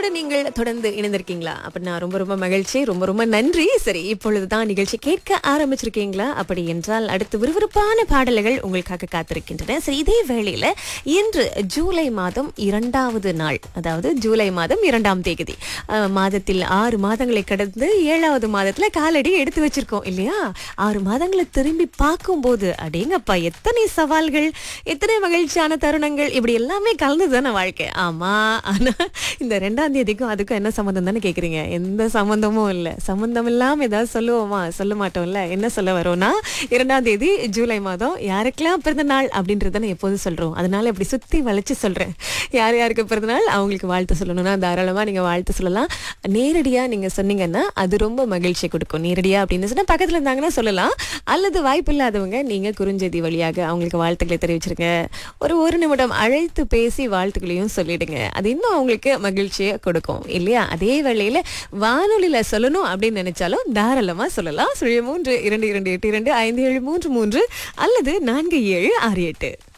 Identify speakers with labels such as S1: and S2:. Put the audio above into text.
S1: நிகழ்ச்சியோடு நீங்கள் தொடர்ந்து இணைந்திருக்கீங்களா அப்படின்னா ரொம்ப ரொம்ப மகிழ்ச்சி ரொம்ப ரொம்ப நன்றி சரி இப்பொழுதுதான் நிகழ்ச்சி கேட்க ஆரம்பிச்சிருக்கீங்களா அப்படி என்றால் அடுத்து விறுவிறுப்பான பாடல்கள் உங்களுக்காக காத்திருக்கின்றன சரி இதே வேளையில இன்று ஜூலை மாதம் இரண்டாவது நாள் அதாவது ஜூலை மாதம் இரண்டாம் தேதி அஹ், மாதத்தில் ஆறு மாதங்களை கடந்து ஏழாவது மாதத்துல காலடி எடுத்து வச்சிருக்கோம் இல்லையா ஆறு மாதங்களை திரும்பி பார்க்கும்போது அடேங்கப்பா எத்தனை சவால்கள் எத்தனை மகிழ்ச்சியான தருணங்கள் இப்படி எல்லாமே கலந்து தானே வாழ்க்கை ஆமா ஆனா இந்த ரெண்டாம் தேதிக்கும் அதுக்கும் என்ன சம்மந்தம் தானே கேக்குறீங்க எந்த சம்மந்தமும் இல்ல சம்மந்தம் இல்லாம ஏதாவது சொல்லுவோமா சொல்ல மாட்டோம்ல என்ன சொல்ல வரோம்னா இரண்டாம் தேதி ஜூலை மாதம் யாருக்கெல்லாம் பிறந்த நாள் அப்படின்றத நான் எப்போதும் சொல்றோம் அதனால இப்படி சுத்தி வளைச்சு சொல்றேன் யார் யாருக்கு பிறந்த நாள் அவங்களுக்கு வாழ்த்து சொல்லணும்னா தாராளமா நீங்க வாழ்த்து சொல்லலாம் நேரடியா நீங்க சொன்னீங்கன்னா அது ரொம்ப மகிழ்ச்சியை கொடுக்கும் நேரடியா அப்படின்னு சொன்னா பக்கத்துல இருந்தாங்கன்னா சொல்லலாம் அல்லது வாய்ப்பு இல்லாதவங்க நீங்க குறுஞ்செய்தி வழியாக அவங்களுக்கு வாழ்த்துக்களை தெரிவிச்சிருங்க ஒரு ஒரு நிமிடம் அழைத்து பேசி வாழ்த்துக்களையும் சொல்லிடுங்க அது இன்னும் அவங்களுக்கு மகிழ்ச்சியை கொடுக்கும் இல்லையா அதே வேளையில வானொலியில சொல்லணும் அப்படின்னு நினைச்சாலும் தாராளமா சொல்லலாம் சுழிய மூன்று இரண்டு இரண்டு எட்டு இரண்டு ஐந்து ஏழு மூன்று மூன்று அல்லது நான்கு ஏழு ஆறு எட்டு